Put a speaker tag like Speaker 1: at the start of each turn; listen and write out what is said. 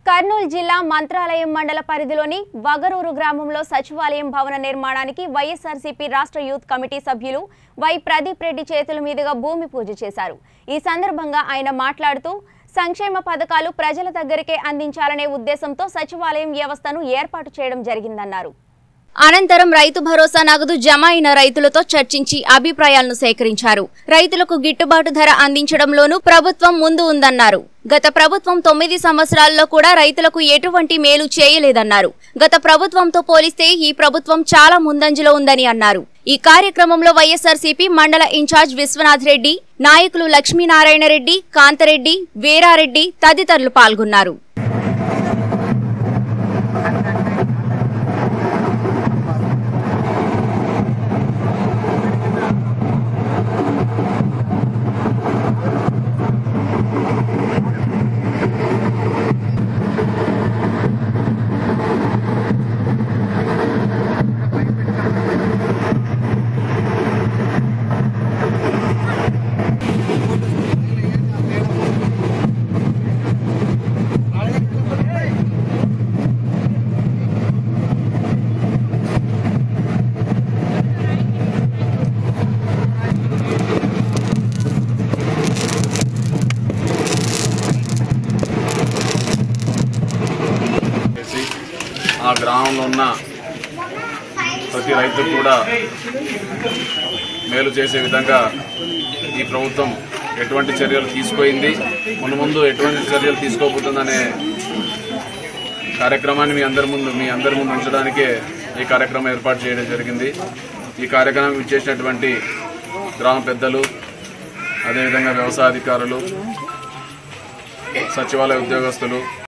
Speaker 1: కర్నూలు జిల్లా మంత్రాలయం మండల పరిధిలోని వగరూరు గ్రామంలో సచివాలయం భవన నిర్మాణానికి వైఎస్ఆర్సీపీ రాష్ట్ర యూత్ కమిటీ సభ్యులు వై ప్రదీప్ రెడ్డి చేతుల మీదుగా భూమి పూజ చేశారు ఈ సందర్భంగా ఆయన మాట్లాడుతూ సంక్షేమ పథకాలు ప్రజల దగ్గరికే అందించాలనే ఉద్దేశంతో సచివాలయం వ్యవస్థను ఏర్పాటు చేయడం జరిగిందన్నారు అనంతరం రైతు భరోసా నగదు జమ అయిన రైతులతో చర్చించి అభిప్రాయాలను సేకరించారు రైతులకు గిట్టుబాటు ధర అందించడంలోనూ ప్రభుత్వం ముందు ఉందన్నారు గత ప్రభుత్వం తొమ్మిది సంవత్సరాల్లో కూడా రైతులకు ఎటువంటి మేలు చేయలేదన్నారు గత ప్రభుత్వంతో పోలిస్తే ఈ ప్రభుత్వం చాలా ముందంజలో ఉందని అన్నారు ఈ కార్యక్రమంలో వైఎస్ఆర్సీపీ మండల ఇన్ఛార్జ్ విశ్వనాథ్ రెడ్డి నాయకులు లక్ష్మీనారాయణ రెడ్డి కాంతరెడ్డి వీరారెడ్డి తదితరులు పాల్గొన్నారు
Speaker 2: చేసి ఆ గ్రామంలో ఉన్న ప్రతి రైతు కూడా మేలు చేసే విధంగా ఈ ప్రభుత్వం ఎటువంటి చర్యలు తీసుకుంది మును ముందు ఎటువంటి చర్యలు తీసుకోబోతుందనే కార్యక్రమాన్ని మీ అందరి ముందు మీ అందరి ముందు ఉంచడానికే ఈ కార్యక్రమం ఏర్పాటు చేయడం జరిగింది ఈ కార్యక్రమం ఇచ్చేసినటువంటి గ్రామ పెద్దలు అదేవిధంగా వ్యవసాయ అధికారులు సచివాలయ ఉద్యోగస్తులు